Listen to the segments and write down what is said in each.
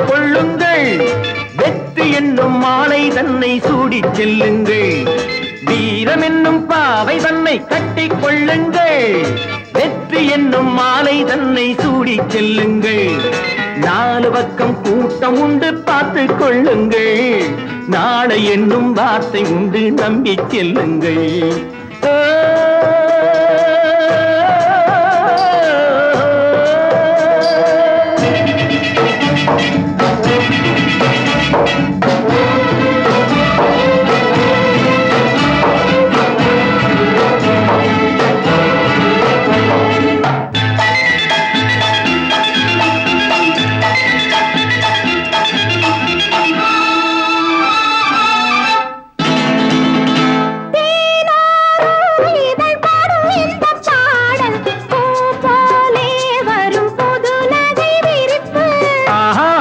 கொள்ளுங்கள் வெற்றி என்னும் மாலை தன்னை சூடிச் செல்லுங்கள் வீரம் என்னும் பாவை தன்னை கட்டிக் கொள்ளுங்கள் வெற்றி என்னும் மாலை தன்னை சூடிச் செல்லுங்கள் நாலு பக்கம் கூட்டம் உண்டு பார்த்து கொள்ளுங்கள் நாளை என்னும் வார்த்தை உண்டு நம்பி செல்லுங்கள் இதழ் பாடும் இன்பப் பாடல் பூ போலே வரும் புது நகை விரிப்பு ஆஹா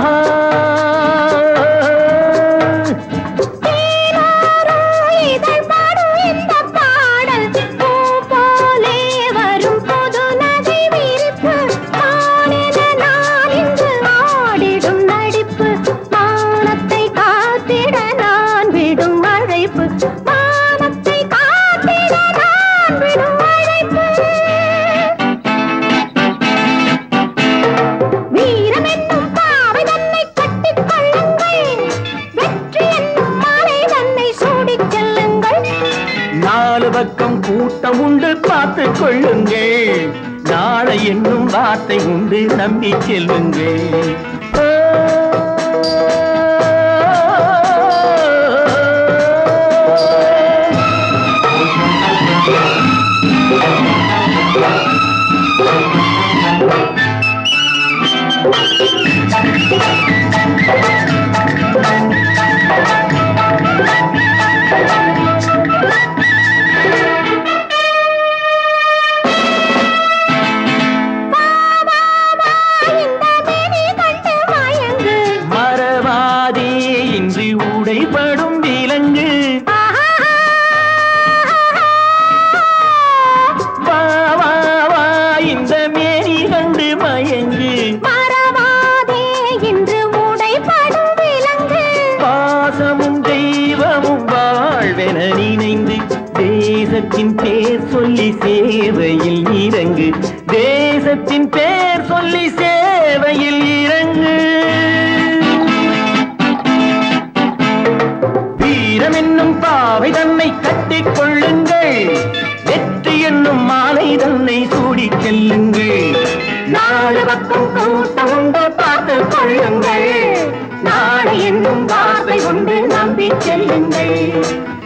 இதழ் பாடும் இன்பப் பாடல் பூ போலே வரும் புது நகை விரிப்பு ஆனென நான் இன்று ஆடிடும் நடிப்பு மானத்தை காத்திட நான் விடும் அழைப்பு மானத்தை காத்திட நான் விடும் அழைப்பு வீரம் என்னும் பாவை தன்னை கட்டிக் கொள்ளுங்கள் வெற்றி என்னும் மாலை தன்னை சூடிச் செல்லுங்கள் நாலு பக்கம் கூட்டம் உண்டு பார்த்து கொள்ளுங்கள் நாளை என்னும் வார்த்தை உண்டு நம்பி செல்லுங்கள் இந்த மேனி கண்டு மயங்கு மறவாதே இன்று உடைபடும் விலங்கு வா வா வா இந்த மேரி கண்டு மயங்கு மறவாதே இன்று உடைபடும் விலங்கு பாசமும் தெய்வமும் வாழ்வென நினைந்து தேசத்தின் பேர் சொல்லி சேவையில் இறங்கு தேசத்தின் பேர் சொல்லி சேவையில் இறங்கு வீரம் என்னும் பாவை தன்னை கட்டிக் கொள்ளுங்கள் வெற்றி என்னும் மாலை தன்னை சூடிச் செல்லுங்கள் நாலு பக்கம் கூட்டம் உண்டு பார்த்து கொள்ளுங்கள் நாளை என்னும் வார்த்தை கொண்டு நம்பி செல்லுங்கள்